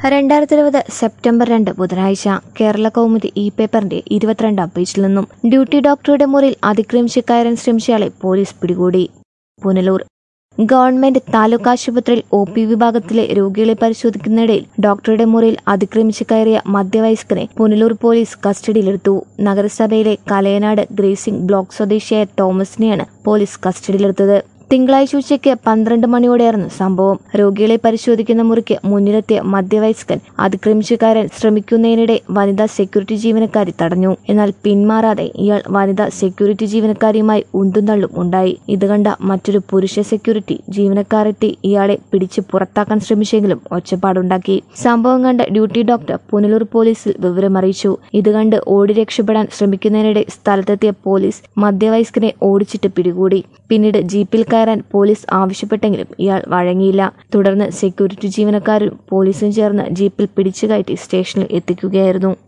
രണ്ടായിരത്തി ഇരുപത് സെപ്റ്റംബർ രണ്ട് ബുധനാഴ്ച കേരള കൗമുദി ഇ പേപ്പറിന്റെ ഇരുപത്തിരണ്ടാം പേജിൽ നിന്നും ഡ്യൂട്ടി ഡോക്ടറുടെ മുറിയിൽ അതിക്രമിച്ച് കയറാൻ ശ്രമിച്ചയാളെ പോലീസ് പിടികൂടി പുനലൂർ ഗവൺമെന്റ് താലൂക്ക് ആശുപത്രിയിൽ ഒ പി വിഭാഗത്തിലെ രോഗികളെ പരിശോധിക്കുന്നതിനിടയിൽ ഡോക്ടറുടെ മുറിയിൽ അതിക്രമിച്ച് കയറിയ മധ്യവയസ്കനെ പുനലൂർ പോലീസ് കസ്റ്റഡിയിലെടുത്തു നഗരസഭയിലെ കലയനാട് ഗ്രേസിംഗ് ബ്ലോക്ക് സ്വദേശിയായ തോമസിനെയാണ് പോലീസ് കസ്റ്റഡിയിലെടുത്തത് തിങ്കളാഴ്ച ഉച്ചയ്ക്ക് പന്ത്രണ്ട് മണിയോടെയായിരുന്നു സംഭവം രോഗികളെ പരിശോധിക്കുന്ന മുറിക്ക് മുന്നിലെത്തിയ മധ്യവയസ്കൻ അതിക്രമിച്ചു കയറാൻ ശ്രമിക്കുന്നതിനിടെ വനിതാ സെക്യൂരിറ്റി ജീവനക്കാരി തടഞ്ഞു എന്നാൽ പിന്മാറാതെ ഇയാൾ വനിതാ സെക്യൂരിറ്റി ജീവനക്കാരിയുമായി ഉന്തും തള്ളും ഉണ്ടായി ഇത് കണ്ട മറ്റൊരു പുരുഷ സെക്യൂരിറ്റി ജീവനക്കാരെത്തി ഇയാളെ പിടിച്ച് പുറത്താക്കാൻ ശ്രമിച്ചെങ്കിലും ഒച്ചപ്പാടുണ്ടാക്കി സംഭവം കണ്ട ഡ്യൂട്ടി ഡോക്ടർ പുനലൂർ പോലീസിൽ വിവരമറിയിച്ചു ഇത് കണ്ട് ഓടി രക്ഷപ്പെടാൻ ശ്രമിക്കുന്നതിനിടെ സ്ഥലത്തെത്തിയ പോലീസ് മധ്യവയസ്കനെ ഓടിച്ചിട്ട് പിടികൂടി പിന്നീട് ജീപ്പിൽ കയറാൻ പോലീസ് ആവശ്യപ്പെട്ടെങ്കിലും ഇയാൾ വഴങ്ങിയില്ല തുടർന്ന് സെക്യൂരിറ്റി ജീവനക്കാരും പോലീസും ചേർന്ന് ജീപ്പിൽ പിടിച്ചുകയറ്റി സ്റ്റേഷനിൽ എത്തിക്കുകയായിരുന്നു